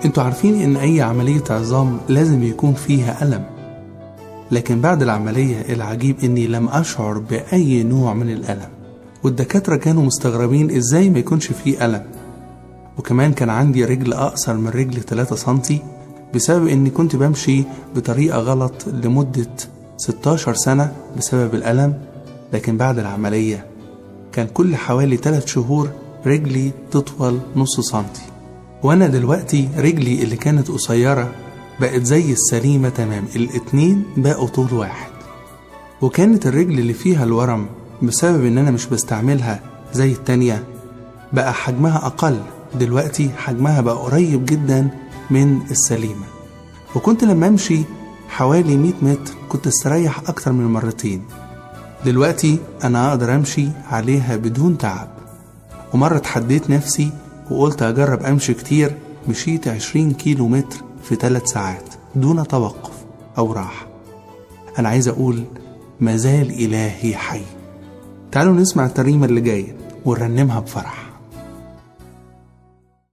انتوا عارفين ان اي عملية عظام لازم يكون فيها ألم لكن بعد العملية العجيب اني لم اشعر بأي نوع من الألم والدكاترة كانوا مستغربين ازاي ما يكونش فيه ألم وكمان كان عندي رجل أقصر من رجل 3 سنتي بسبب اني كنت بمشي بطريقة غلط لمدة 16 سنة بسبب الألم لكن بعد العملية كان كل حوالي 3 شهور رجلي تطول نص سنتي وانا دلوقتي رجلي اللي كانت قصيرة بقت زي السليمة تمام الاتنين بقوا طول واحد وكانت الرجل اللي فيها الورم بسبب ان انا مش بستعملها زي التانية بقى حجمها اقل دلوقتي حجمها بقى قريب جدا من السليمة وكنت لما امشي حوالي 100 متر كنت استريح اكتر من مرتين دلوقتي انا اقدر امشي عليها بدون تعب ومرة اتحديت نفسي وقلت أجرب أمشي كتير مشيت عشرين كيلو متر في ثلاث ساعات دون توقف أو راحة أنا عايز أقول مازال إلهي حي تعالوا نسمع الترنيمة اللي جاية ونرنمها بفرح